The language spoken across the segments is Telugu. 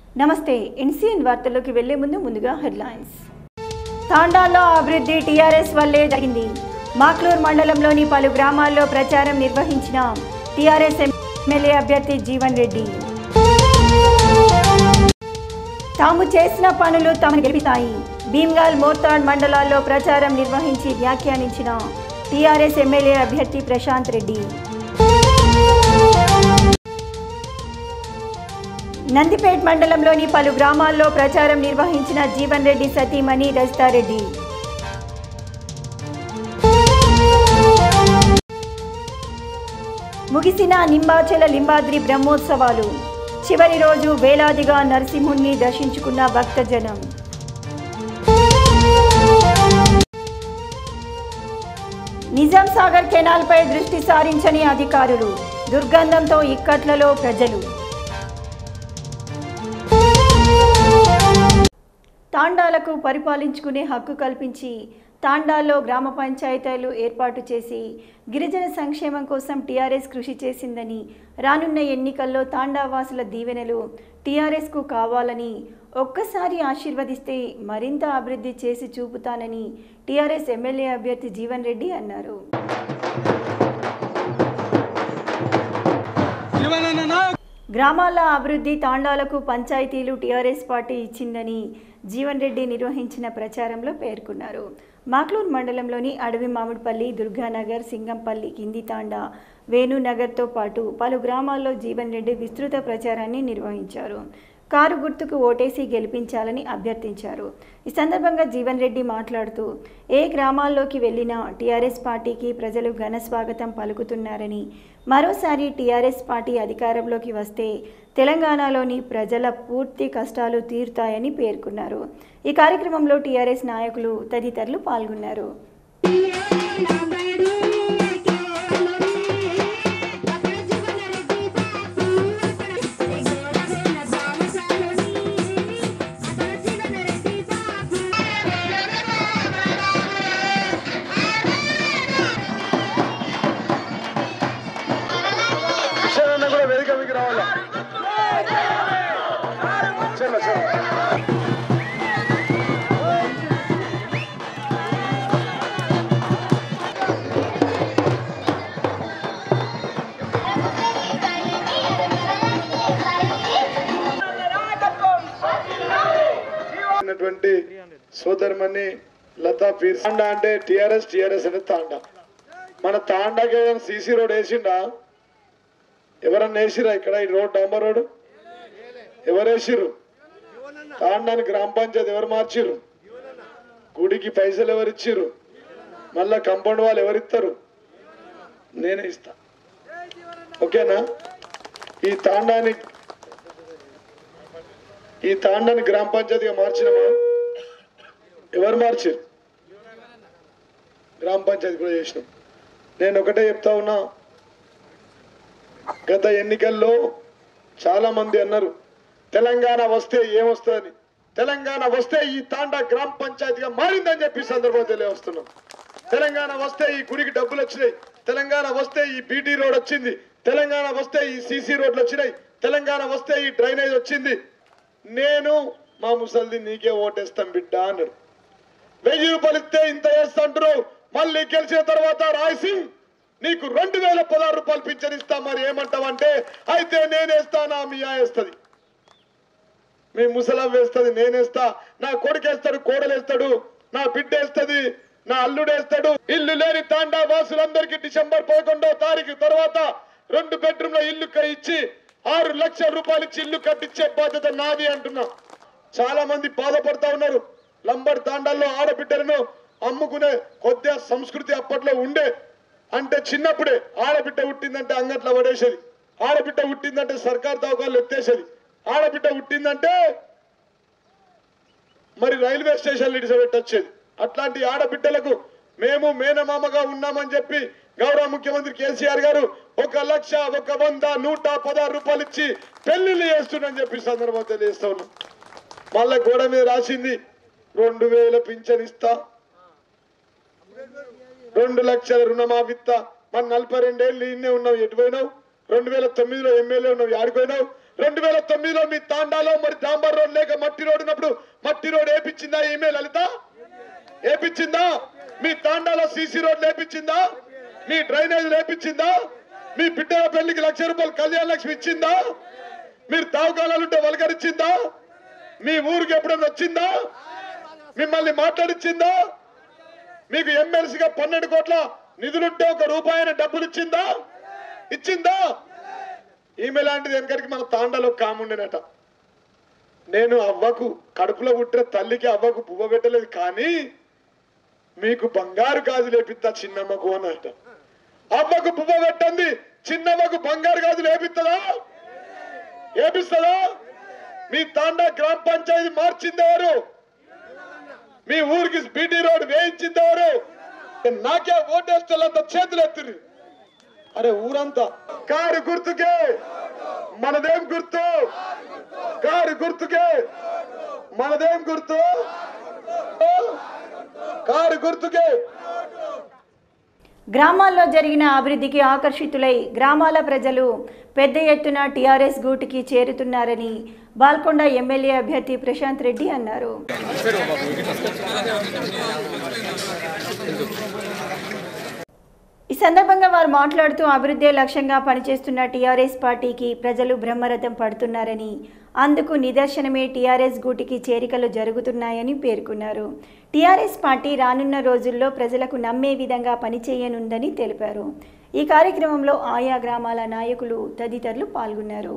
నమస్తే ఎన్సీఎన్ వార్తల్లోకి వెళ్లే ముందు ముందుగా హెడ్లైన్స్ తాండాల్లో అభివృద్ధి టీఆర్ఎస్ వల్లే జరిగింది మాక్లూర్ మండలంలోని పలు గ్రామాల్లో ప్రచారం నిర్వహించిన టీఆర్ఎస్ ఎమ్మెల్యే అభ్యర్థి జీవన్ రెడ్డి తాము చేసిన పనులు తమను గెలిపితాయి భీమ్గాల్ మోర్తాడ్ మండలాల్లో ప్రచారం నిర్వహించి వ్యాఖ్యానించిన టీఆర్ఎస్ ఎమ్మెల్యే అభ్యర్థి ప్రశాంత్ రెడ్డి నందిపేట్ మండలంలోని పలు గ్రామాల్లో ప్రచారం నిర్వహించిన జీవన్ రెడ్డి సతీమణి రజితారెడ్డి ముగిసిన నింబాచల లింబాద్రి బ్రహ్మోత్సవాలు చివరి రోజు వేలాదిగా నరసింహుణ్ణి దర్శించుకున్న భక్తజనం నిజాం సాగర్ కెనాల్పై దృష్టి సారించని అధికారులు దుర్గంధంతో ఇక్కట్లలో ప్రజలు తాండాలకు పరిపాలించుకునే హక్కు కల్పించి తాండాల్లో గ్రామ పంచాయతీలు ఏర్పాటు చేసి గిరిజన సంక్షేమం కోసం టీఆర్ఎస్ కృషి చేసిందని రానున్న ఎన్నికల్లో తాండావాసుల దీవెనలు టీఆర్ఎస్కు కావాలని ఒక్కసారి ఆశీర్వదిస్తే మరింత అభివృద్ధి చేసి చూపుతానని టీఆర్ఎస్ ఎమ్మెల్యే అభ్యర్థి జీవన్ రెడ్డి అన్నారు గ్రామాల అభివృద్ధి తాండాలకు పంచాయతీలు టీఆర్ఎస్ పార్టీ ఇచ్చిందని జీవన్ రెడ్డి నిర్వహించిన ప్రచారంలో పేర్కొన్నారు మాక్లూర్ మండలంలోని అడవి మామిడిపల్లి దుర్గానగర్ సింగంపల్లి కింది తాండా వేణునగర్తో పాటు పలు గ్రామాల్లో జీవన్ రెడ్డి విస్తృత ప్రచారాన్ని నిర్వహించారు కారు గుర్తుకు ఓటేసి గెలిపించాలని అభ్యర్థించారు ఈ సందర్భంగా జీవన్ రెడ్డి మాట్లాడుతూ ఏ గ్రామాల్లోకి వెళ్ళినా టీఆర్ఎస్ పార్టీకి ప్రజలు ఘన స్వాగతం పలుకుతున్నారని మరోసారి టీఆర్ఎస్ పార్టీ అధికారంలోకి వస్తే తెలంగాణలోని ప్రజల పూర్తి కష్టాలు తీరుతాయని పేర్కొన్నారు ఈ కార్యక్రమంలో టీఆర్ఎస్ నాయకులు తదితరులు పాల్గొన్నారు కిషన్ కూడా వేదిక మీకు రావాలా చలో చలో ఉన్నటువంటి సోదరుమని లతా పీర్ తాండా అంటే టిఆర్ఎస్ టిఆర్ఎస్ అంటే తాండా మన తాండాకి ఏదైనా సీసీ రోడ్ వేసిండా ఎవరన్నా వేసిరా ఇక్కడ ఈ రోడ్ డాంబర్ రోడ్ ఎవరు వేసిర్రు తాండాని గ్రామ పంచాయతీ ఎవరు మార్చిర్రు గుడికి పైసలు ఎవరు ఇచ్చిర్రు మళ్ళా కంపౌండ్ వాళ్ళు ఎవరు ఇస్తారు నేనే ఇస్తా ఓకేనా ఈ తాండాని ఈ తాండాని గ్రామ పంచాయతీగా మార్చినమా ఎవరు మార్చిర్రు గ్రామ పంచాయతీ కూడా చేసినాం నేను ఒకటే చెప్తా ఉన్నా గత ఎన్నికల్లో చాలా మంది అన్నారు తెలంగాణ వస్తే ఏమొస్తుందని తెలంగాణ వస్తే ఈ తాండా గ్రామ పంచాయతీగా మారిందని చెప్పి ఈ సందర్భం తెలియవస్తున్నాం తెలంగాణ వస్తే ఈ గుడికి డబ్బులు వచ్చినాయి తెలంగాణ వస్తే ఈ బీటీ రోడ్ వచ్చింది తెలంగాణ వస్తే ఈ సీసీ రోడ్లు వచ్చినాయి తెలంగాణ వస్తే ఈ డ్రైనేజ్ వచ్చింది నేను మా ముసల్ది నీకే ఓటేస్తాం బిడ్డ అన్నాడు వెయ్యి రూపాయలు ఇస్తే ఇంత వేస్తా అంటున్నావు మళ్ళీ గెలిచిన తర్వాత రాయసింగ్ నీకు రెండు వేల పదహారు రూపాయలు పింఛన్ ఇస్తా మరి ఏమంటావంటే అయితే నేనేస్తా నా మియా వేస్తుంది మీ ముసలం వేస్తుంది నేనేస్తా నా కొడుకు వేస్తాడు కోడలేస్తాడు నా బిడ్డ వేస్తుంది నా అల్లుడు వేస్తాడు ఇల్లు లేని తాండా వాసులందరికీ డిసెంబర్ పదకొండవ తారీఖు తర్వాత రెండు బెడ్రూమ్ల ఇల్లు క- ఇచ్చి ఆరు లక్షల రూపాయలు ఇచ్చి ఇల్లు కట్టించే బాధ్యత నాది అంటున్నా చాలా మంది బాధపడతా ఉన్నారు లంబడి తాండాల్లో ఆడబిడ్డలను అమ్ముకునే కొద్దిగా సంస్కృతి అప్పట్లో ఉండే అంటే చిన్నప్పుడే ఆడబిడ్డ పుట్టిందంటే అంగట్లో పడేసేది ఆడబిడ్డ పుట్టిందంటే సర్కార్ దవాఖాలు ఎత్తేసేది ఆడబిడ్డ పుట్టిందంటే మరి రైల్వే స్టేషన్లు ఇడిసబెట్టొచ్చేది అట్లాంటి ఆడబిడ్డలకు మేము మేనమామగా ఉన్నామని చెప్పి గౌరవ ముఖ్యమంత్రి కేసీఆర్ గారు ఒక లక్ష ఒక వంద నూట పదహారు రూపాయలు ఇచ్చి పెళ్లిళ్ళు చేస్తుండని చెప్పి సందర్భం తెలియజేస్తా ఉన్నాం మళ్ళా గోడ మీద రాసింది రెండు వేల పింఛన్ ఇస్తా రెండు లక్షల రుణమాఫిత్తా మన నలభై రెండేళ్ళు ఇన్నే ఉన్నావు ఎటు పోయినావు రెండు వేల తొమ్మిదిలో ఎమ్మెల్యే ఉన్నావు ఆడిపోయినావు రెండు వేల తొమ్మిదిలో మీ తాండాలో మరి డాంబర్ రోడ్ లేక మట్టి రోడ్ ఉన్నప్పుడు మట్టి రోడ్ వేపించిందా ఈమె లలిత వేపించిందా మీ తాండాలో సీసీ రోడ్ లేపించిందా మీ డ్రైనేజ్ లేపించిందా మీ బిడ్డల పెళ్లికి లక్ష రూపాయలు కళ్యాణ లక్ష్మి ఇచ్చిందా మీరు తావుకాలంటే వలకరించిందా మీ ఊరికి ఎప్పుడైనా వచ్చిందా మిమ్మల్ని మాట్లాడిచ్చిందా మీకు ఎమ్మెల్సీగా పన్నెండు కోట్ల నిధులుంటే ఒక రూపాయి డబ్బులు ఇచ్చిందా ఇచ్చిందా ఈమె లాంటిది వెనకడికి మన తాండలో కాముండేనట నేను అవ్వకు కడుపులో పుట్టిన తల్లికి అవ్వకు పువ్వ పెట్టలేదు కానీ మీకు బంగారు గాజు లేపిస్తా చిన్నమ్మకు అన్నట అవ్వకు పువ్వ పెట్టండి చిన్నమ్మకు బంగారు గాజు లేపిస్తుందా ఏపిస్తుందా మీ తాండా గ్రామ పంచాయతీ మార్చింది ఎవరు మీ ఊరికి బీటీ రోడ్ వేయించింది ఎవరు నాకే ఓటేస్తేళ్ళంతా చేతులు ఎత్తిరి అరే ఊరంతా కారు గుర్తుకే మనదేం గుర్తు కారు గుర్తుకే మనదేం గుర్తు కారు గుర్తుకే గ్రామాల్లో జరిగిన అభివృద్ధికి ఆకర్షితులై గ్రామాల ప్రజలు పెద్ద ఎత్తున టీఆర్ఎస్ గూటికి చేరుతున్నారని బాల్కొండ ఎమ్మెల్యే అభ్యర్థి ప్రశాంత్ రెడ్డి అన్నారు ఈ సందర్భంగా వారు మాట్లాడుతూ అభివృద్ధి లక్ష్యంగా పనిచేస్తున్న టీఆర్ఎస్ పార్టీకి ప్రజలు బ్రహ్మరథం పడుతున్నారని అందుకు నిదర్శనమే టీఆర్ఎస్ గూటికి చేరికలు జరుగుతున్నాయని పేర్కొన్నారు టీఆర్ఎస్ పార్టీ రానున్న రోజుల్లో ప్రజలకు నమ్మే విధంగా పనిచేయనుందని తెలిపారు ఈ కార్యక్రమంలో ఆయా గ్రామాల నాయకులు తదితరులు పాల్గొన్నారు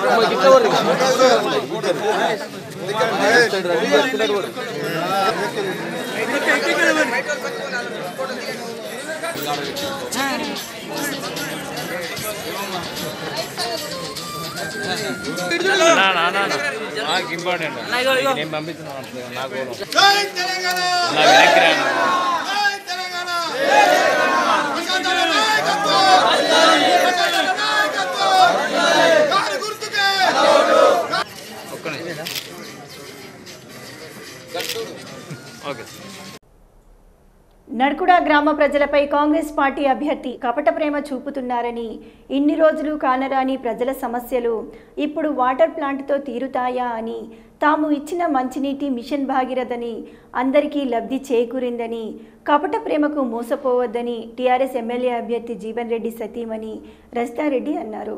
నా నా నా నా. నాకు ఇంపార్టెంట్ నేను పంపిస్తున్నాను అంతే, నాకు నా వెనక్కి రాను. ఒక్క నిమిషం. ఓకే నడుకుడ గ్రామ ప్రజలపై కాంగ్రెస్ పార్టీ అభ్యర్థి కపట ప్రేమ చూపుతున్నారని ఇన్ని రోజులు కానరాని ప్రజల సమస్యలు ఇప్పుడు వాటర్ ప్లాంట్తో తీరుతాయా అని తాము ఇచ్చిన మంచినీటి మిషన్ భాగీరథని అందరికీ లబ్ధి చేకూరిందని కపట ప్రేమకు మోసపోవద్దని టీఆర్ఎస్ ఎమ్మెల్యే అభ్యర్థి జీవన్ రెడ్డి సతీమణి రస్తారెడ్డి అన్నారు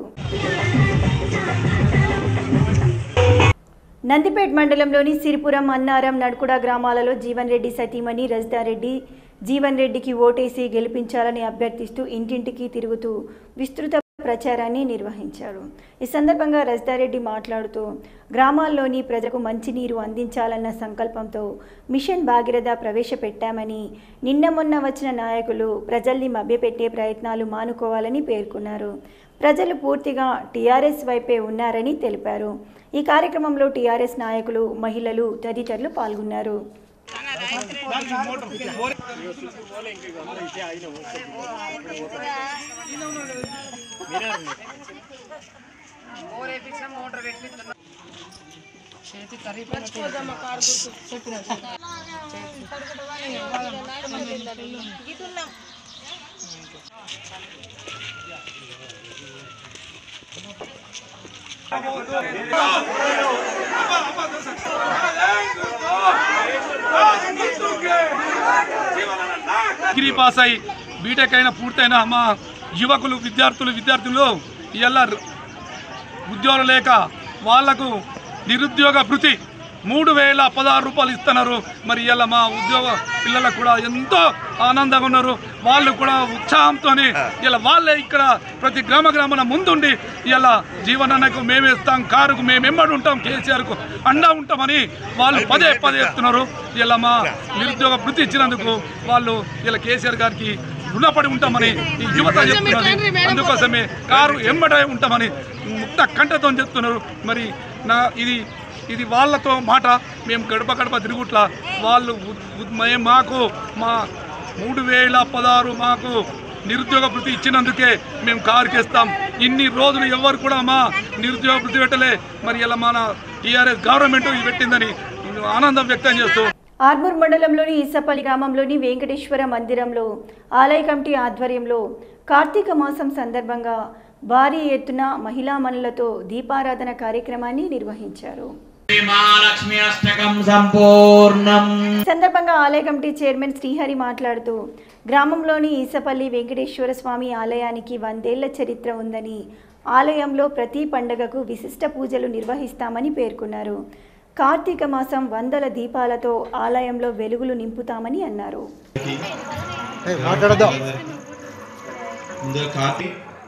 నందిపేట్ మండలంలోని సిరిపురం అన్నారం నడుకుడ గ్రామాలలో జీవన్ రెడ్డి సతీమణి రజితారెడ్డి జీవన్ రెడ్డికి ఓటేసి గెలిపించాలని అభ్యర్థిస్తూ ఇంటింటికి తిరుగుతూ విస్తృత ప్రచారాన్ని నిర్వహించారు ఈ సందర్భంగా రజితారెడ్డి మాట్లాడుతూ గ్రామాల్లోని ప్రజలకు మంచినీరు అందించాలన్న సంకల్పంతో మిషన్ భాగీరథ ప్రవేశపెట్టామని నిన్న మొన్న వచ్చిన నాయకులు ప్రజల్ని మభ్యపెట్టే ప్రయత్నాలు మానుకోవాలని పేర్కొన్నారు ప్రజలు పూర్తిగా టీఆర్ఎస్ వైపే ఉన్నారని తెలిపారు ఈ కార్యక్రమంలో టీఆర్ఎస్ నాయకులు మహిళలు తదితరులు పాల్గొన్నారు డిగ్రీ పాస్ అయి బీటెక్ అయిన పూర్తయిన మా యువకులు విద్యార్థులు విద్యార్థులు ఇలా ఉద్యోగం లేక వాళ్లకు నిరుద్యోగ భృతి మూడు వేల పదహారు రూపాయలు ఇస్తున్నారు మరి ఇలా మా ఉద్యోగ పిల్లలకు కూడా ఎంతో ఆనందంగా ఉన్నారు వాళ్ళు కూడా ఉత్సాహంతో ఇలా వాళ్ళే ఇక్కడ ప్రతి గ్రామ గ్రామాన ముందుండి ఇలా జీవనానికి మేము ఇస్తాం కారుకు మేము ఎంబడి ఉంటాం కేసీఆర్కు అండా ఉంటామని వాళ్ళు పదే పదే ఇస్తున్నారు ఇలా మా నిరుద్యోగ భృతి ఇచ్చినందుకు వాళ్ళు ఇలా కేసీఆర్ గారికి రుణపడి ఉంటామని ఈ యువత చెప్తున్నది అందుకోసమే కారు ఎంబడే ఉంటామని ముక్త కంఠతో చెప్తున్నారు మరి నా ఇది ఇది వాళ్ళతో మాట మేము గడప గడప తిరుగుట్లా వాళ్ళు ఉ- ఉ- మే- మాకు మా మూడు వేల పదహారు మాకు నిరుద్యోగ భృతి ఇచ్చినందుకే మేము కారుకేస్తాం ఇన్ని రోజులు ఎవరు కూడా మా నిరుద్యోగ భృతి పెట్టలే మరి ఇలా మన టీఆర్ఎస్ గవర్నమెంట్ ఇది పెట్టిందని ఆనందం వ్యక్తం చేస్తూ ఆర్మూర్ మండలంలోని ఈసపల్లి గ్రామంలోని వెంకటేశ్వర మందిరంలో ఆలయ కమిటీ ఆధ్వర్యంలో కార్తీక మాసం సందర్భంగా భారీ ఎత్తున మహిళామణులతో దీపారాధన కార్యక్రమాన్ని నిర్వహించారు మహాలక్ష్మి అష్టకం సంపూర్ణం ఈ సందర్భంగా ఆలయ కమిటీ చైర్మన్ శ్రీహరి మాట్లాడుతూ గ్రామంలోని ఈసపల్లి వెంకటేశ్వర స్వామి ఆలయానికి వందేళ్ల చరిత్ర ఉందని ఆలయంలో ప్రతి పండగకు విశిష్ట పూజలు నిర్వహిస్తామని పేర్కొన్నారు కార్తీక మాసం వందల దీపాలతో ఆలయంలో వెలుగులు నింపుతామని అన్నారు ముందుగా కార్తీ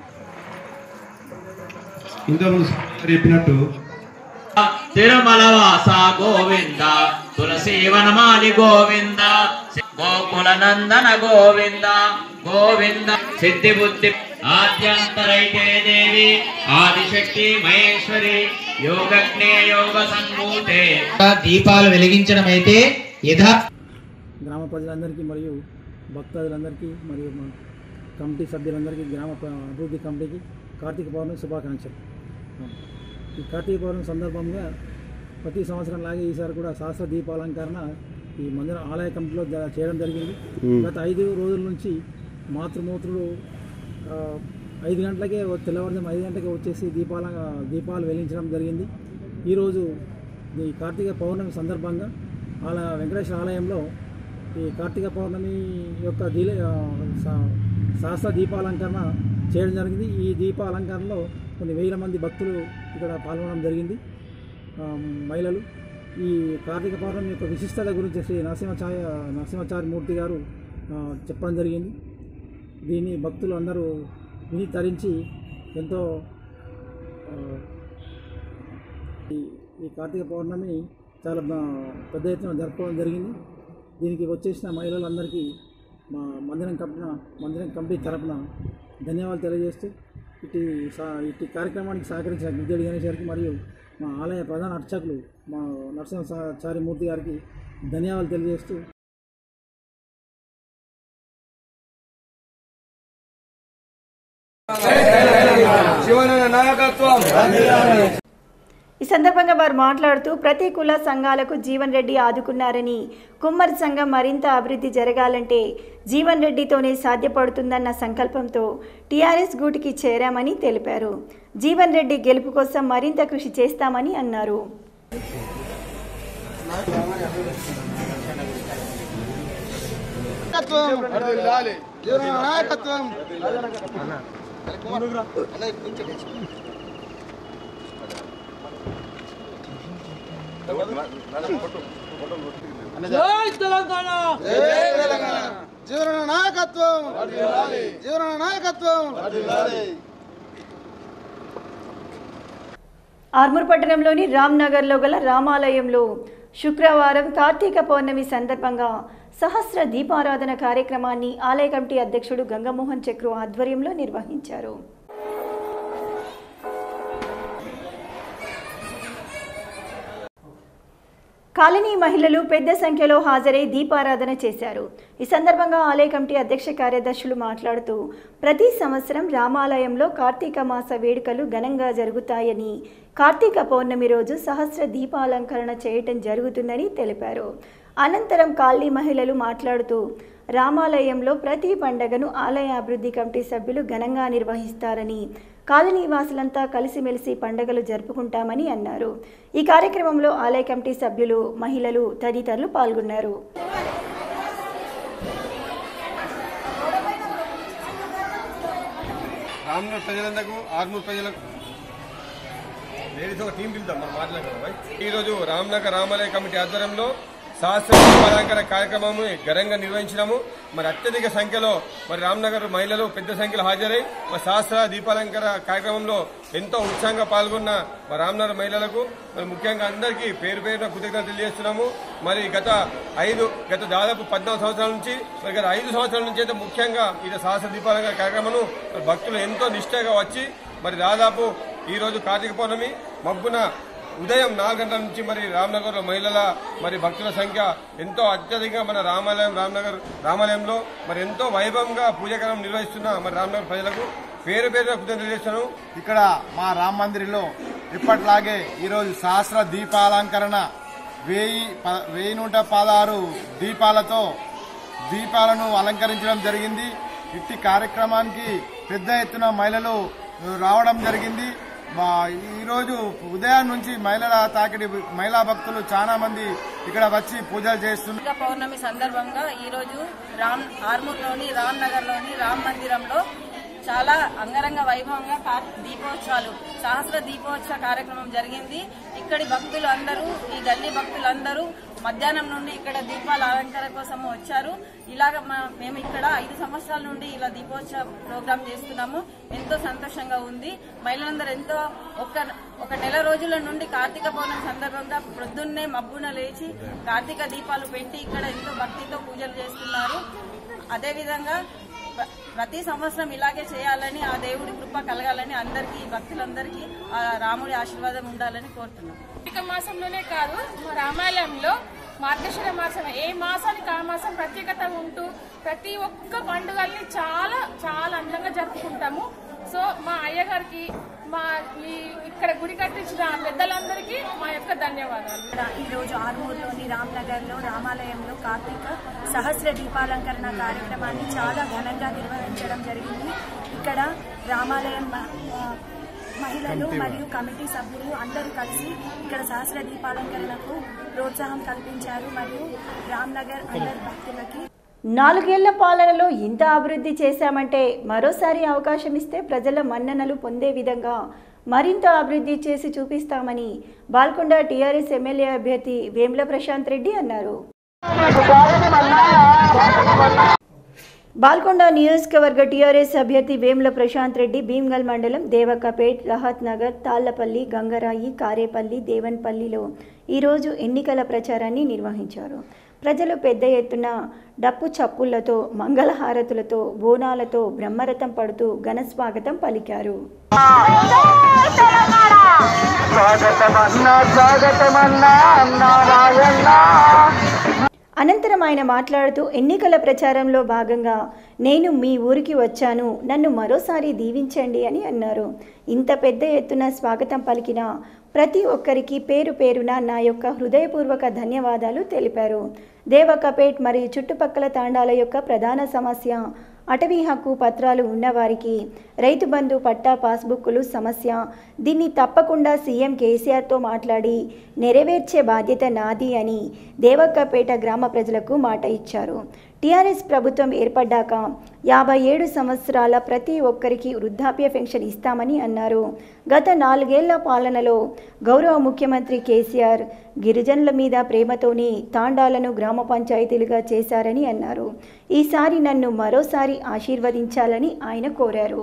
ఇంతకుముందు చెప్పినట్టు తిరుమల వాస గోవింద తులసి వనమాలి గోవింద గోకుల నందన గోవింద గోవింద సిద్ధి బుద్ధి ఆద్యంతరైతే దేవి ఆదిశక్తి మహేశ్వరి యోగజ్ఞే యోగ సంభూతే దీపాలు వెలిగించడం అయితే యథా గ్రామ ప్రజలందరికీ మరియు భక్తాదులందరికీ మరియు మా కమిటీ సభ్యులందరికీ గ్రామ ప- అభివృద్ధి కమిటీకి కార్తీక పౌర్ణమి శుభాకాంక్షలు ఈ కార్తీక పౌర్ణమి సందర్భంగా ప్రతి సంవత్సరం లాగే ఈసారి కూడా సహస్ర దీపాలంకరణ ఈ మందిర ఆలయ కమిటీలో జ- చేయడం జరిగింది గత ఐదు రోజుల నుంచి మాతృమూర్తులు ఆ, ఐదు గంటలకే వ- తెల్లవారుజాము ఐదు గంటలకే వచ్చేసి దీపాల దీపాలు వెలిగించడం జరిగింది ఈరోజు ఈ కార్తీక పౌర్ణమి సందర్భంగా ఆల వెంకటేశ్వర ఆలయంలో ఈ కార్తీక పౌర్ణమి యొక్క దీల ఆ, సా- సహస్ర దీపాలంకరణ చేయడం జరిగింది ఈ దీప అలంకరణలో కొన్ని వేల మంది భక్తులు ఇక్కడ పాల్గొనడం జరిగింది ఆ, మహిళలు ఈ కార్తీక పౌర్ణమి యొక్క విశిష్టత గురించి శ్రీ నరసింహచార్య నరసింహచార్య మూర్తి గారు ఆ, చెప్పడం జరిగింది దీన్ని భక్తులు అందరూ విని తరించి ఎంతో ఆ, ఈ ఈ కార్తీక పౌర్ణమి చాలా బా- పెద్ద ఎత్తున జరుపుకోవడం జరిగింది దీనికి వచ్చేసిన మహిళలందరికీ మా మందిరం కమిటీ మందిరం కమిటీ తరపున ధన్యవాదాలు తెలియజేస్తూ ఇటు సా ఇటు కార్యక్రమానికి సహకరించిన గిద్దెడి గణేష్ గారికి మరియు మా ఆలయ ప్రధాన అర్చకులు మా నరసింహాచార్య మూర్తి గారికి ధన్యవాదాలు తెలియజేస్తూ ఈ సందర్భంగా వారు మాట్లాడుతూ ప్రతి కుల సంఘాలకు జీవన్ రెడ్డి ఆదుకున్నారని కుమ్మరి సంఘం మరింత అభివృద్ధి జరగాలంటే జీవన్ రెడ్డితోనే సాధ్యపడుతుందన్న సంకల్పంతో టీఆర్ఎస్ గూటికి చేరామని తెలిపారు జీవన్ రెడ్డి గెలుపు కోసం మరింత కృషి చేస్తామని అన్నారు జీవన నాయకత్వం జీవన నాయకత్వం ఆర్మూర్ పట్టణంలోని రామ్నగర్లో గల రామాలయంలో శుక్రవారం కార్తీక పౌర్ణమి సందర్భంగా సహస్ర దీపారాధన కార్యక్రమాన్ని ఆలయ కమిటీ అధ్యక్షుడు గంగమోహన్ చక్రు ఆధ్వర్యంలో నిర్వహించారు కాలనీ మహిళలు పెద్ద సంఖ్యలో హాజరై దీపారాధన చేశారు ఈ సందర్భంగా ఆలయ కమిటీ అధ్యక్ష కార్యదర్శులు మాట్లాడుతూ ప్రతి సంవత్సరం రామాలయంలో కార్తీక మాస వేడుకలు ఘనంగా జరుగుతాయని కార్తీక పౌర్ణమి రోజు సహస్ర దీపాలంకరణ చేయటం జరుగుతుందని తెలిపారు అనంతరం కాలనీ మహిళలు మాట్లాడుతూ రామాలయంలో ప్రతి పండగను ఆలయ అభివృద్ధి కమిటీ సభ్యులు ఘనంగా నిర్వహిస్తారని కాలనీ వాసులంతా కలిసిమెలిసి పండగలు జరుపుకుంటామని అన్నారు ఈ కార్యక్రమంలో ఆలయ కమిటీ సభ్యులు మహిళలు తదితరులు పాల్గొన్నారు రామ్నగర్ ప్రజలందరకు ఆర్మూర్ ప్రజలకు లేడీస్ ఒక టీం పిలుద్దాం మనం మాట్లాడదాం ఈరోజు రామ్నగర్ రామాలయ కమిటీ ఆధ్వర్యంలో సహస్ర దీపాలంకరణ కార్యక్రమం ఘనంగా నిర్వహించినాము మరి అత్యధిక సంఖ్యలో మరి రామ్నగర్ మహిళలు పెద్ద సంఖ్యలో హాజరై మరి సహస్ర దీపాలంకరణ కార్యక్రమంలో ఎంతో ఉత్సాహంగా పాల్గొన్న మరి రామ్నగర్ మహిళలకు మరి ముఖ్యంగా అందరికీ పేరు పేరున కృతజ్ఞతలు తెలియజేస్తున్నాము మరి గత ఐదు గత దాదాపు పద్నాలుగు సంవత్సరాల నుంచి మరి గత ఐదు సంవత్సరాల నుంచి అయితే ముఖ్యంగా ఇది సహస్ర దీపాలంకరణ కార్యక్రమం మరి భక్తులు ఎంతో నిష్ఠగా వచ్చి మరి దాదాపు ఈ రోజు కార్తీక పౌర్ణమి మబ్బున ఉదయం నాలుగు గంటల నుంచి మరి రామ్నగర్ మహిళల మరి భక్తుల సంఖ్య ఎంతో అత్యధికంగా మన రామాలయం రామ్నగర్ రామాలయంలో మరి ఎంతో వైభవంగా పూజాకరం నిర్వహిస్తున్న మరి రామ్నగర్ ప్రజలకు పేరు పేరుగా కృతజ్ఞతలు చేస్తాను ఇక్కడ మా రామ మందిరిలో ఇప్పట్లాగే ఈరోజు సహస్ర దీపాలంకరణ వెయ్యి ప- వెయ్యి నూట పదహారు దీపాలతో దీపాలను అలంకరించడం జరిగింది ఇట్టి కార్యక్రమానికి పెద్ద ఎత్తున మహిళలు రావడం జరిగింది మా ఈరోజు ఉదయం నుంచి మహిళల తాకిడి మహిళా భక్తులు చాలా మంది ఇక్కడ వచ్చి పూజలు చేస్తున్నారు కార్తీక పౌర్ణమి సందర్భంగా ఈ రోజు రామ్ ఆర్మూర్లోని రామ్ నగర్ లోని రామ్ మందిరంలో చాలా అంగరంగ వైభవంగా కార్- దీపోత్సవాలు సహస్ర దీపోత్సవ కార్యక్రమం జరిగింది ఇక్కడి భక్తులు అందరూ ఈ గల్లీ భక్తులందరూ మధ్యాహ్నం నుండి ఇక్కడ దీపాల అలంకరణ కోసం వచ్చారు ఇలాగ మా- మేము ఇక్కడ ఐదు సంవత్సరాల నుండి ఇలా దీపోత్సవ ప్రోగ్రాం చేస్తున్నాము ఎంతో సంతోషంగా ఉంది మహిళలందరూ ఎంతో ఒక ఒక నెల రోజుల నుండి కార్తీక పౌర్ణమి సందర్భంగా ప్రొద్దున్నే మబ్బున లేచి కార్తీక దీపాలు పెట్టి ఇక్కడ ఎంతో భక్తితో పూజలు చేస్తున్నారు అదేవిధంగా ప్ర- ప్రతి సంవత్సరం ఇలాగే చేయాలని ఆ దేవుడి కృప కలగాలని అందరికీ భక్తులందరికీ ఆ రాముడి ఆశీర్వాదం ఉండాలని కోరుతున్నాం కార్తీక మాసంలోనే కాదు మా రామాలయంలో మార్గశిర మాసం ఏ మాసానికి ఆ మాసం ప్రత్యేకత ఉంటూ ప్రతి ఒక్క పండుగల్ని చాలా చాలా అందంగా జరుపుకుంటాము సో మా అయ్యగారికి మా ఈ ఇక్కడ గుడి కట్టించిన పెద్దలందరికీ మా యొక్క ధన్యవాదాలు ఈ రోజు ఆర్మూర్లోని రామ్నగర్ లో రామాలయంలో కార్తీక సహస్ర దీపాలంకరణ కార్యక్రమాన్ని చాలా ఘనంగా నిర్వహించడం జరిగింది ఇక్కడ రామాలయం మ- ఆ, మహిళలు మరియు కమిటీ సభ్యులు అందరూ కలిసి ఇక్కడ సహస్ర దీపాలంకరణకు ప్రోత్సాహం కల్పించారు మరియు రామ్నగర్ అందరి భక్తులకి నాలుగేళ్ల పాలనలో ఇంత అభివృద్ధి చేశామంటే మరోసారి అవకాశం ఇస్తే ప్రజల మన్ననలు పొందే విధంగా మరింత అభివృద్ధి చేసి చూపిస్తామని బాల్కొండ టీఆర్ఎస్ ఎమ్మెల్యే అభ్యర్థి వేముల ప్రశాంత్ రెడ్డి అన్నారు బాల్కొండ నియోజకవర్గ టీఆర్ఎస్ అభ్యర్థి వేముల ప్రశాంత్ రెడ్డి భీమ్గల్ మండలం దేవకపేట్ రహత్ నగర్ తాళ్లపల్లి గంగరాయి కారేపల్లి దేవన్పల్లిలో ఈరోజు ఎన్నికల ప్రచారాన్ని నిర్వహించారు ప్రజలు పెద్ద ఎత్తున డప్పు చప్పుళ్లతో మంగళహారతులతో బోనాలతో బ్రహ్మరథం పడుతూ ఘన స్వాగతం పలికారు అనంతరం ఆయన మాట్లాడుతూ ఎన్నికల ప్రచారంలో భాగంగా నేను మీ ఊరికి వచ్చాను నన్ను మరోసారి దీవించండి అని అన్నారు ఇంత పెద్ద ఎత్తున స్వాగతం పలికిన ప్రతి ఒక్కరికి పేరు పేరున నా యొక్క హృదయపూర్వక ధన్యవాదాలు తెలిపారు దేవకపేట్ మరియు చుట్టుపక్కల తాండాల యొక్క ప్రధాన సమస్య అటవీ హక్కు పత్రాలు ఉన్నవారికి రైతు బంధు పట్టా పాస్బుక్లు సమస్య దీన్ని తప్పకుండా సీఎం కేసీఆర్తో మాట్లాడి నెరవేర్చే బాధ్యత నాది అని దేవక్కపేట గ్రామ ప్రజలకు మాట ఇచ్చారు టీఆర్ఎస్ ప్రభుత్వం ఏర్పడ్డాక యాభై ఏడు సంవత్సరాల ప్రతి ఒక్కరికి వృద్ధాప్య పెన్షన్ ఇస్తామని అన్నారు గత నాలుగేళ్ల పాలనలో గౌరవ ముఖ్యమంత్రి కేసీఆర్ గిరిజనుల మీద ప్రేమతోని తాండాలను గ్రామ పంచాయతీలుగా చేశారని అన్నారు ఈసారి నన్ను మరోసారి ఆశీర్వదించాలని ఆయన కోరారు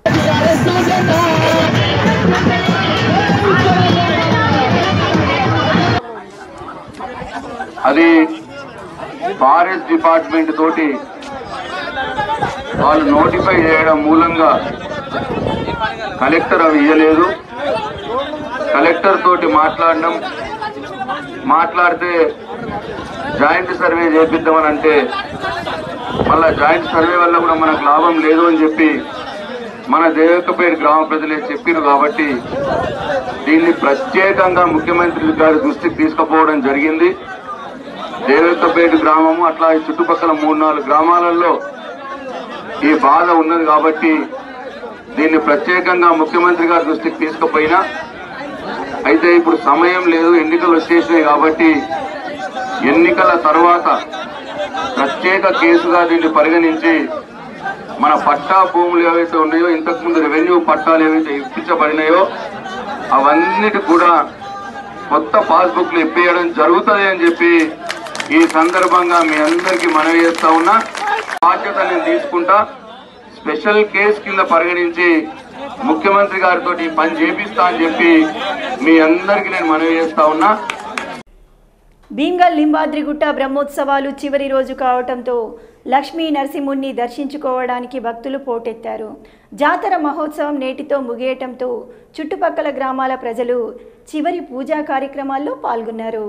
అది ఫారెస్ట్ డిపార్ట్మెంట్ తోటి వాళ్ళు నోటిఫై చేయడం మూలంగా కలెక్టర్ అవి ఇవ్వలేదు కలెక్టర్ తోటి మాట్లాడడం మాట్లాడితే జాయింట్ సర్వే చేపిద్దామని అంటే మళ్ళా జాయింట్ సర్వే వల్ల కూడా మనకు లాభం లేదు అని చెప్పి మన దేవకపేట గ్రామ ప్రజలే చెప్పారు కాబట్టి దీన్ని ప్రత్యేకంగా ముఖ్యమంత్రి గారి దృష్టికి తీసుకుపోవడం జరిగింది దేవకపేట గ్రామము అట్లా ఈ చుట్టుపక్కల మూడు నాలుగు గ్రామాలలో ఈ బాధ ఉన్నది కాబట్టి దీన్ని ప్రత్యేకంగా ముఖ్యమంత్రి గారి దృష్టికి తీసుకుపోయినా అయితే ఇప్పుడు సమయం లేదు ఎన్నికలు వచ్చేసినాయి కాబట్టి ఎన్నికల తర్వాత ప్రత్యేక కేసుగా దీన్ని పరిగణించి మన పట్టా భూములు ఏవైతే ఉన్నాయో ఇంతకుముందు రెవెన్యూ పట్టాలు ఏవైతే ఇప్పించబడినాయో అవన్నిటి కూడా కొత్త పాస్బుక్లు ఇప్పించడం జరుగుతుంది అని చెప్పి ఈ సందర్భంగా మీ అందరికీ మనవి చేస్తా ఉన్నా బాధ్యత నేను తీసుకుంటా స్పెషల్ కేసు కింద పరిగణించి ముఖ్యమంత్రి గారితో ఈ పని చేపిస్తా అని చెప్పి మీ అందరికీ నేను మనవి చేస్తా ఉన్నా భీమ్గల్ లింబాద్రిగుట్ట బ్రహ్మోత్సవాలు చివరి రోజు కావటంతో లక్ష్మీ నరసింహుణ్ణి దర్శించుకోవడానికి భక్తులు పోటెత్తారు జాతర మహోత్సవం నేటితో ముగియటంతో చుట్టుపక్కల గ్రామాల ప్రజలు చివరి పూజా కార్యక్రమాల్లో పాల్గొన్నారు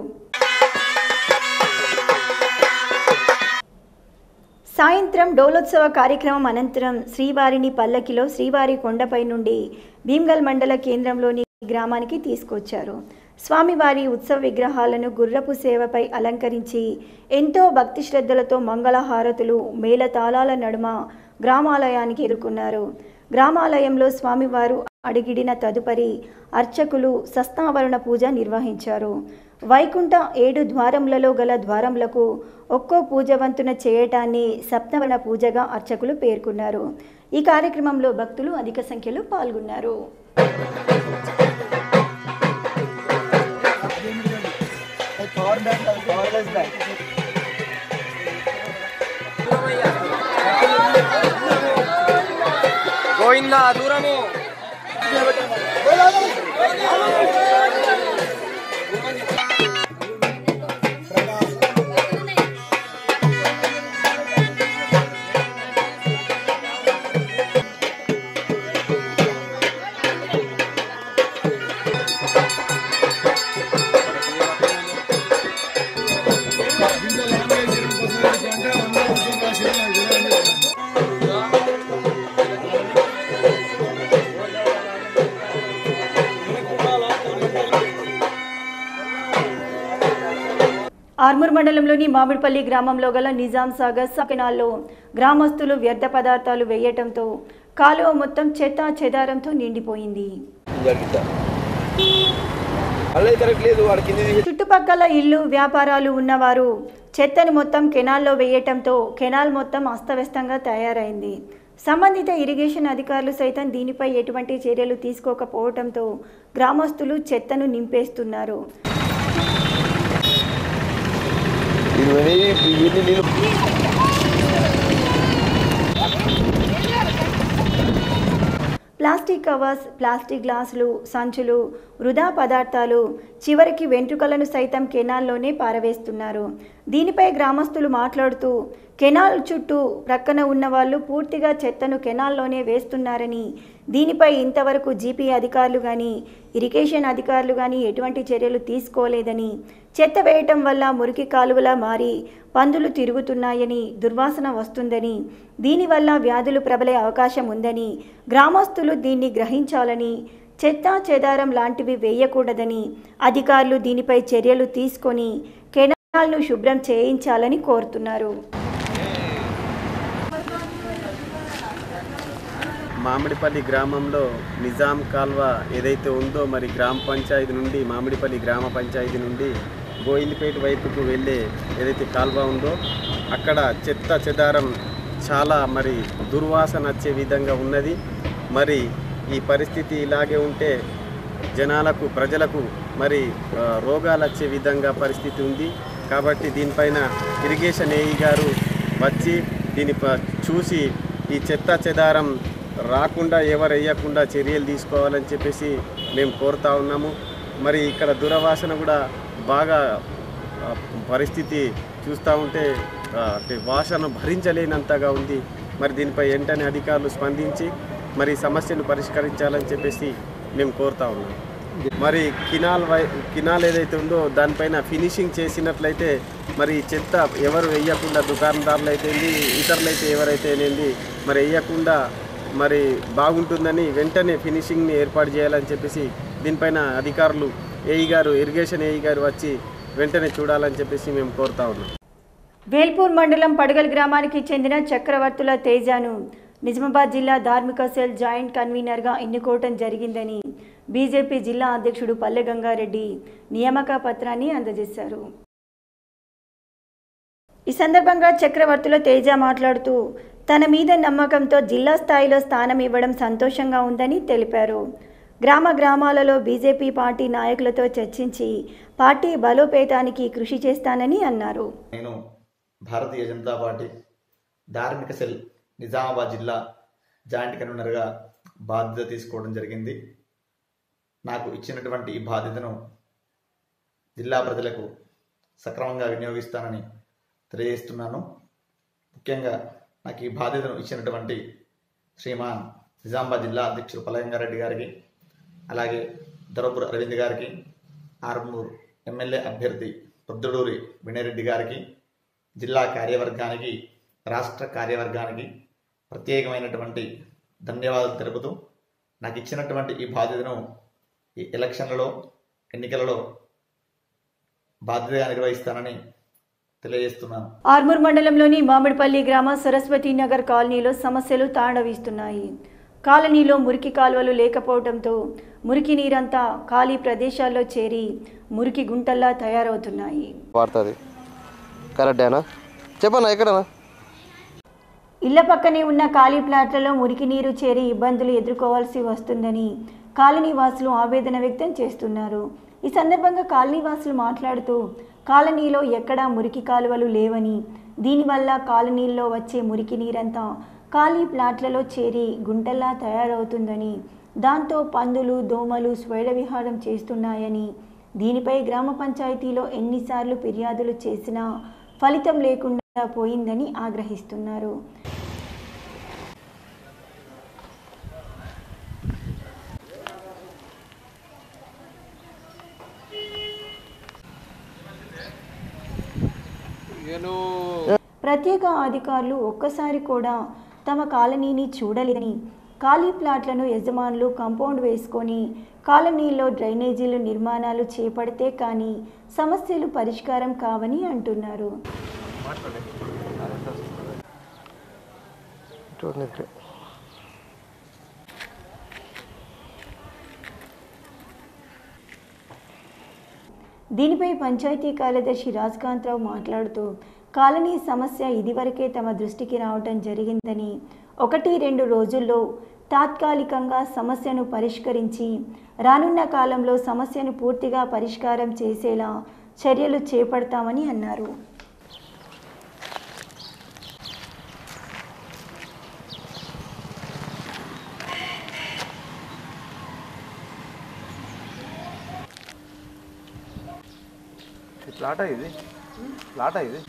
సాయంత్రం డోలోత్సవ కార్యక్రమం అనంతరం శ్రీవారిని పల్లకిలో శ్రీవారి కొండపై నుండి భీమ్గల్ మండల కేంద్రంలోని గ్రామానికి తీసుకొచ్చారు స్వామివారి ఉత్సవ విగ్రహాలను గుర్రపు సేవపై అలంకరించి ఎంతో భక్తి శ్రద్ధలతో మంగళహారతులు మేళతాళాల నడుమ గ్రామాలయానికి ఎదుర్కొన్నారు గ్రామాలయంలో స్వామివారు అడిగిడిన తదుపరి అర్చకులు సస్తావరణ పూజ నిర్వహించారు వైకుంఠ ఏడు ద్వారములలో గల ద్వారములకు ఒక్కో పూజవంతున చేయటాన్ని సప్తవరణ పూజగా అర్చకులు పేర్కొన్నారు ఈ కార్యక్రమంలో భక్తులు అధిక సంఖ్యలో పాల్గొన్నారు గోవిందా దూరము ఆర్మూర్ మండలంలోని మామిడిపల్లి గ్రామంలో గల నిజాం సాగర్ సకెనాల్లో గ్రామస్తులు వ్యర్థ పదార్థాలు వేయటంతో కాలువ మొత్తం చెత్త చెదారంతో నిండిపోయింది చుట్టుపక్కల ఇల్లు వ్యాపారాలు ఉన్నవారు చెత్తను మొత్తం కెనాల్లో వేయటంతో కెనాల్ మొత్తం అస్తవ్యస్తంగా తయారైంది సంబంధిత ఇరిగేషన్ అధికారులు సైతం దీనిపై ఎటువంటి చర్యలు తీసుకోకపోవడంతో గ్రామస్తులు చెత్తను నింపేస్తున్నారు ప్లాస్టిక్ కవర్స్ ప్లాస్టిక్ గ్లాసులు సంచులు వృధా పదార్థాలు చివరికి వెంట్రుకలను సైతం కెనాల్లోనే పారవేస్తున్నారు దీనిపై గ్రామస్తులు మాట్లాడుతూ కెనాల్ చుట్టూ ప్రక్కన ఉన్న వాళ్ళు పూర్తిగా చెత్తను కెనాల్లోనే వేస్తున్నారని దీనిపై ఇంతవరకు జీపీ అధికారులు కానీ ఇరిగేషన్ అధికారులు కానీ ఎటువంటి చర్యలు తీసుకోలేదని చెత్త వేయటం వల్ల మురికి కాలువలా మారి పందులు తిరుగుతున్నాయని దుర్వాసన వస్తుందని దీనివల్ల వ్యాధులు ప్రబలే అవకాశం ఉందని గ్రామస్తులు దీన్ని గ్రహించాలని చెత్త చెదారం లాంటివి వేయకూడదని అధికారులు దీనిపై చర్యలు తీసుకొని కెనాల్ను శుభ్రం చేయించాలని కోరుతున్నారు మామిడిపల్లి గ్రామంలో నిజాం కాల్వ ఏదైతే ఉందో మరి గ్రామ పంచాయతీ నుండి మామిడిపల్లి గ్రామ పంచాయతీ నుండి గోయిందిపేట వైపుకు వెళ్ళే ఏదైతే కాల్వ ఉందో అక్కడ చెత్త చెదారం చాలా మరి దుర్వాసన వచ్చే విధంగా ఉన్నది మరి ఈ పరిస్థితి ఇలాగే ఉంటే జనాలకు ప్రజలకు మరి ఆ, రోగాలు వచ్చే విధంగా పరిస్థితి ఉంది కాబట్టి దీనిపైన ఇరిగేషన్ ఏఈ గారు వచ్చి దీని ప- చూసి ఈ చెత్త చెదారం రాకుండా ఎవరు వేయకుండా చర్యలు తీసుకోవాలని చెప్పేసి మేము కోరుతా ఉన్నాము మరి ఇక్కడ దురవాసన కూడా బాగా ఆ, పరిస్థితి చూస్తూ ఉంటే ఆ, అంటే వాసన భరించలేనంతగా ఉంది మరి దీనిపై వెంటనే అధికారులు స్పందించి మరి ఈ సమస్యను పరిష్కరించాలని చెప్పేసి మేము కోరుతా ఉన్నాం మరి కినాల్ వై కినాల్ ఏదైతే ఉందో దానిపైన ఫినిషింగ్ చేసినట్లయితే మరి ఈ చెత్త ఎవరు వేయకుండా దుకాణదారులు అయితే ఇతరులు అయితే ఎవరైతే ఏంది మరి వేయకుండా మరి బాగుంటుందని వెంటనే ఫినిషింగ్ని ఏర్పాటు చేయాలని చెప్పేసి దీనిపైన అధికారులు ఏఈ గారు ఇరిగేషన్ ఏఈ గారు వచ్చి వెంటనే చూడాలని చెప్పేసి మేము కోరుతా ఉన్నాం వేల్పూర్ మండలం పడగల్ గ్రామానికి చెందిన చక్రవర్తుల తేజాను నిజామాబాద్ జిల్లా ధార్మిక సెల్ జాయింట్ కన్వీనర్గా ఎన్నుకోవటం జరిగిందని బీజేపీ జిల్లా అధ్యక్షుడు పల్లె గంగారెడ్డి నియామక పత్రాన్ని అందజేశారు ఈ సందర్భంగా చక్రవర్తుల తేజ మాట్లాడుతూ తన మీద నమ్మకంతో జిల్లా స్థాయిలో స్థానం ఇవ్వడం సంతోషంగా ఉందని తెలిపారు గ్రామ గ్రామాలలో బీజేపీ పార్టీ నాయకులతో చర్చించి పార్టీ బలోపేతానికి కృషి చేస్తానని అన్నారు నేను భారతీయ జనతా పార్టీ ధార్మిక సెల్ నిజామాబాద్ జిల్లా జాయింట్ కన్వీనర్గా బాధ్యత తీసుకోవడం జరిగింది నాకు ఇచ్చినటువంటి ఈ బాధ్యతను జిల్లా ప్రజలకు సక్రమంగా వినియోగిస్తానని తెలియజేస్తున్నాను ముఖ్యంగా నాకు ఈ బాధ్యతను ఇచ్చినటువంటి శ్రీమాన్ నిజామాబాద్ జిల్లా అధ్యక్షుడు పలయంగారెడ్డి గారికి అలాగే దొరపూర్ అరవింద్ గారికి ఆర్మూర్ ఎమ్మెల్యే అభ్యర్థి పొద్దుడూరి వినయరెడ్డి గారికి జిల్లా కార్యవర్గానికి రాష్ట్ర కార్యవర్గానికి ప్రత్యేకమైనటువంటి ధన్యవాదాలు తెలుపుతూ నాకు ఇచ్చినటువంటి ఈ బాధ్యతను ఈ ఎలక్షన్లలో ఎన్నికలలో బాధ్యతగా నిర్వహిస్తానని తెలియజేస్తున్నాను ఆర్మూర్ మండలంలోని మామిడిపల్లి గ్రామ సరస్వతి నగర్ కాలనీలో సమస్యలు తాండవిస్తున్నాయి కాలనీలో మురికి కాలువలు లేకపోవడంతో మురికి నీరంతా ఖాళీ ప్రదేశాల్లో చేరి మురికి గుంటల్లా తయారవుతున్నాయి వాడుతుంది కరెక్టేనా చెప్పన్నా ఎక్కడనా ఇళ్ల పక్కనే ఉన్న ఖాళీ ప్లాట్లలో మురికి నీరు చేరి ఇబ్బందులు ఎదుర్కోవాల్సి వస్తుందని కాలనీ వాసులు ఆవేదన వ్యక్తం చేస్తున్నారు ఈ సందర్భంగా కాలనీ వాసులు మాట్లాడుతూ కాలనీలో ఎక్కడా మురికి కాలువలు లేవని దీనివల్ల కాలనీల్లో వచ్చే మురికి నీరంతా ఖాళీ ప్లాట్లలో చేరి గుంటల్లా తయారవుతుందని దాంతో పందులు దోమలు స్వైర విహారం చేస్తున్నాయని దీనిపై గ్రామ పంచాయతీలో ఎన్నిసార్లు ఫిర్యాదులు చేసినా ఫలితం లేకుండా పోయిందని ఆగ్రహిస్తున్నారు ప్రత్యేక అధికారులు ఒక్కసారి కూడా తమ కాలనీని చూడలేదని ఖాళీ ప్లాట్లను యజమానులు కాంపౌండ్ వేసుకొని కాలనీలో డ్రైనేజీలు నిర్మాణాలు చేపడితే కానీ సమస్యలు పరిష్కారం కావని అంటున్నారు దీనిపై పంచాయతీ కార్యదర్శి రాజ్కాంతరావు మాట్లాడుతూ కాలనీ సమస్య ఇదివరకే తమ దృష్టికి రావటం జరిగిందని ఒకటి రెండు రోజుల్లో తాత్కాలికంగా సమస్యను పరిష్కరించి రానున్న కాలంలో సమస్యను పూర్తిగా పరిష్కారం చేసేలా చర్యలు చేపడతామని అన్నారు ప్లాటా ఇది ప్లాటా ఇది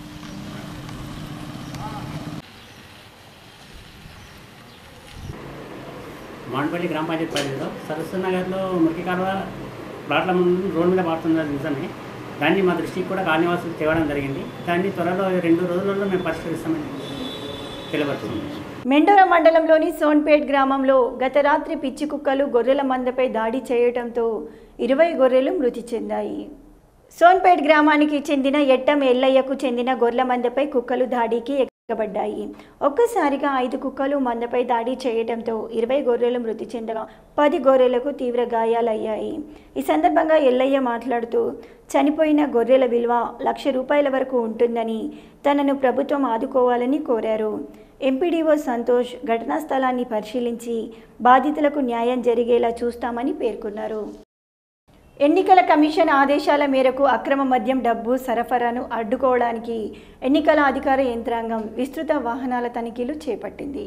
మాండపల్లి గ్రామ పంచాయతీ పరిధిలో సరస్సు నగర్లో మురికి కాలువ ప్లాట్ల ముందు రోడ్డు మీద పడుతున్నది నిజమే దాన్ని మా దృష్టికి కూడా కార్నివాసులు తేవడం జరిగింది దాన్ని త్వరలో రెండు రోజులలో మేము పరిష్కరిస్తామని తెలియపరుస్తుంది మెండోర మండలంలోని సోన్పేట్ గ్రామంలో గత రాత్రి పిచ్చి కుక్కలు గొర్రెల మందపై దాడి చేయడంతో ఇరవై గొర్రెలు మృతి చెందాయి సోన్పేట్ గ్రామానికి చెందిన ఎట్టం ఎల్లయ్యకు చెందిన గొర్రెల మందపై కుక్కలు దాడికి ఎక్కబడ్డాయి ఒక్కసారిగా ఐదు కుక్కలు మందపై దాడి చేయడంతో ఇరవై గొర్రెలు మృతి చెందగా పది గొర్రెలకు తీవ్ర గాయాలయ్యాయి ఈ సందర్భంగా ఎల్లయ్య మాట్లాడుతూ చనిపోయిన గొర్రెల విలువ లక్ష రూపాయల వరకు ఉంటుందని తనను ప్రభుత్వం ఆదుకోవాలని కోరారు ఎంపీడీఓ సంతోష్ ఘటనా స్థలాన్ని పరిశీలించి బాధితులకు న్యాయం జరిగేలా చూస్తామని పేర్కొన్నారు ఎన్నికల కమిషన్ ఆదేశాల మేరకు అక్రమ మద్యం డబ్బు సరఫరాను అడ్డుకోవడానికి ఎన్నికల అధికార యంత్రాంగం విస్తృత వాహనాల తనిఖీలు చేపట్టింది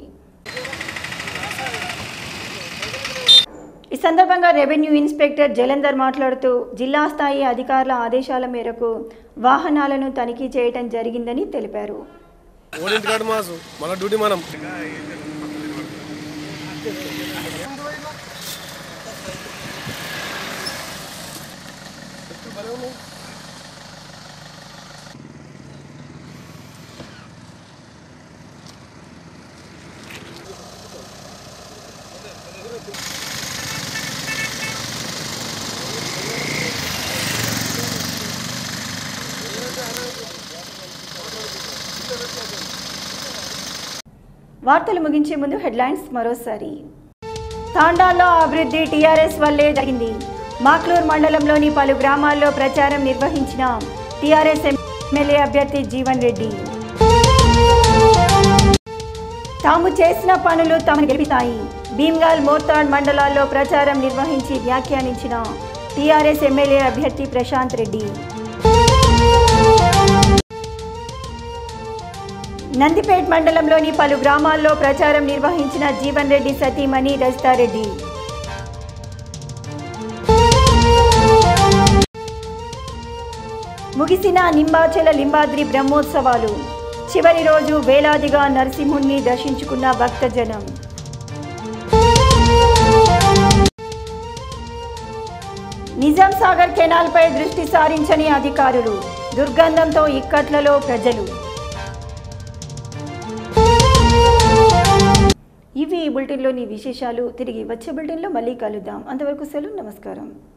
ఈ సందర్భంగా రెవెన్యూ ఇన్స్పెక్టర్ జలంధర్ మాట్లాడుతూ జిల్లా స్థాయి అధికారుల ఆదేశాల మేరకు వాహనాలను తనిఖీ చేయటం జరిగిందని తెలిపారు ఓడింటి కాడు మాసు మన డ్యూటీ మనం వార్తలు ముగించే ముందు హెడ్లైన్స్ మరోసారి తాండాల్లో అభివృద్ధి టీఆర్ఎస్ వల్లే జరిగింది మాక్లూర్ మండలంలోని పలు గ్రామాల్లో ప్రచారం నిర్వహించిన టీఆర్ఎస్ ఎమ్మెల్యే అభ్యర్థి జీవన్ రెడ్డి తాము చేసిన పనులు తమను గెలిపిస్తాయి భీమ్గాల్ మోర్తాడ్ మండలాల్లో ప్రచారం నిర్వహించి వ్యాఖ్యానించిన టీఆర్ఎస్ ఎమ్మెల్యే అభ్యర్థి ప్రశాంత్ రెడ్డి నందిపేట్ మండలంలోని పలు గ్రామాల్లో ప్రచారం నిర్వహించిన జీవన్ రెడ్డి సతీమణి రజితారెడ్డి ముగిసిన నింబాచల లింబాద్రి బ్రహ్మోత్సవాలు చివరి రోజు వేలాదిగా నరసింహుణ్ణి దర్శించుకున్న భక్తజనం నిజాం సాగర్ కెనాల్పై దృష్టి సారించని అధికారులు దుర్గంధంతో ఇక్కట్లలో ప్రజలు ఇవి ఈ బులెటిన్లోని విశేషాలు తిరిగి వచ్చే బులెటిన్లో మళ్ళీ కలుద్దాం అంతవరకు సెలవు నమస్కారం